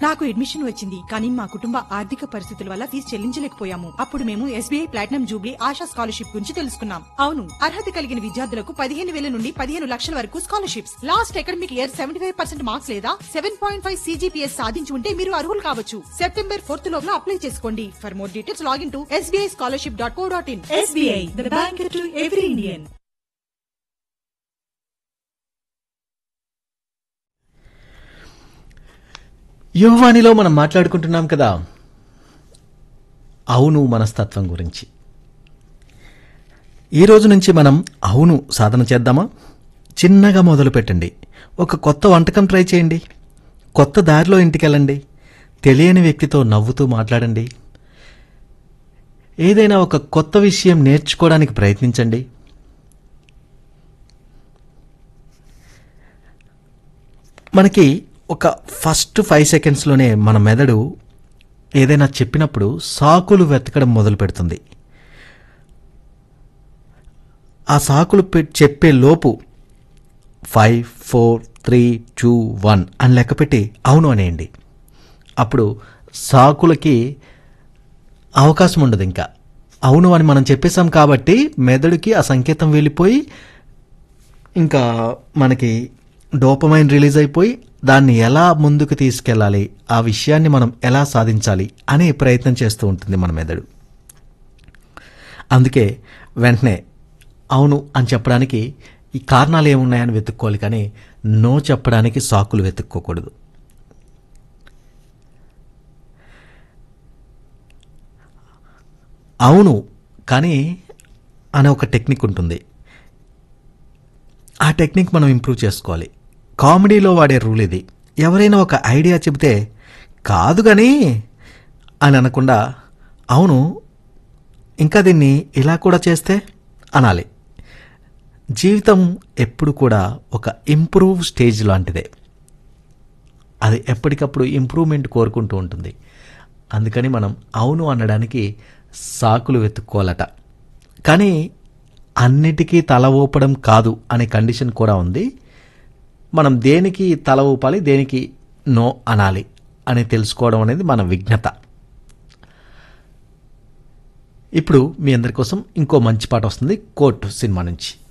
నాకు అడ్మిషన్ వచ్చింది కానీ మా కుటుంబ ఆర్థిక పరిస్థితుల వల్ల ఫీజు చెల్లించలేకపోయాము అప్పుడు మేము SBI platinum jubilee Asha scholarship గురించి తెలుసుకున్నాం అవును అర్హత కలిగిన విద్యార్థులకు పదిహేను వేల నుండి పదిహేను లక్షల వరకు scholarships last academic year seventy five percent marks లేదా సెవెన్ పాయింట్ ఫైవ్ సీజీపీఎస్ సాధించి ఉంటే మీరు అర్హులు కావచ్చు సెప్టెంబర్ ఫోర్త్ లోపల అప్లై చేసుకోండి for more details login to SBI scholarship dot co dot in SBI the bank to every Indian యువవాణిలో మనం మాట్లాడుకుంటున్నాం కదా అవును మనస్తత్వం గురించి ఈ రోజు నుంచి మనం అవును సాధన చేద్దామా చిన్నగా మొదలు పెట్టండి ఒక కొత్త వంటకం ట్రై చేయండి కొత్త దారిలో ఇంటికెళ్ళండి తెలియని వ్యక్తితో నవ్వుతూ మాట్లాడండి ఏదైనా ఒక కొత్త విషయం నేర్చుకోవడానికి ప్రయత్నించండి మనకి ఒక ఫస్ట్ ఫైవ్ సెకండ్స్లోనే మన మెదడు ఏదైనా చెప్పినప్పుడు సాకులు వెతకడం మొదలు పెడుతుంది ఆ సాకులు పె- చెప్పే లోపు five four three two one అని లెక్కపెట్టి అవును అనేయండి అప్పుడు సాకులకి అవకాశం ఉండదు ఇంకా అవును అని మనం చెప్పేశాం కాబట్టి మెదడుకి ఆ సంకేతం వెళ్ళిపోయి ఇంకా మనకి డోపమైన్ రిలీజ్ అయిపోయి దాన్ని ఎలా ముందుకు తీసుకెళ్ళాలి ఆ విషయాన్ని మనం ఎలా సాధించాలి అనే ప్రయత్నం చేస్తూ ఉంటుంది మన మెదడు అందుకే వెంటనే అవును అని చెప్పడానికి ఈ కారణాలు ఏమున్నాయని వెతుక్కోవాలి కానీ నో చెప్పడానికి సాకులు వెతుక్కోకూడదు అవును కానీ అనే ఒక టెక్నిక్ ఉంటుంది ఆ టెక్నిక్ మనం ఇంప్రూవ్ చేసుకోవాలి కామెడీలో వాడే రూల్ ఇది ఎవరైనా ఒక ఐడియా చెబితే కాదు కానీ అని అనకుండా అవును ఇంకా దీన్ని ఇలా కూడా చేస్తే అనాలి జీవితం ఎప్పుడు కూడా ఒక ఇంప్రూవ్ స్టేజ్ లాంటిదే అది ఎప్పటికప్పుడు ఇంప్రూవ్మెంట్ కోరుకుంటూ ఉంటుంది అందుకని మనం అవును అనడానికి సాకులు వెతుక్కోవాలట కానీ అన్నిటికీ తల ఊపడం కాదు అనే కండిషన్ కూడా ఉంది మనం దేనికి తల ఊపాలి దేనికి నో అనాలి అని తెలుసుకోవడం అనేది మన విఘ్నత ఇప్పుడు మీ అందరి కోసం ఇంకో మంచి పాట వస్తుంది కోర్టు సినిమా నుంచి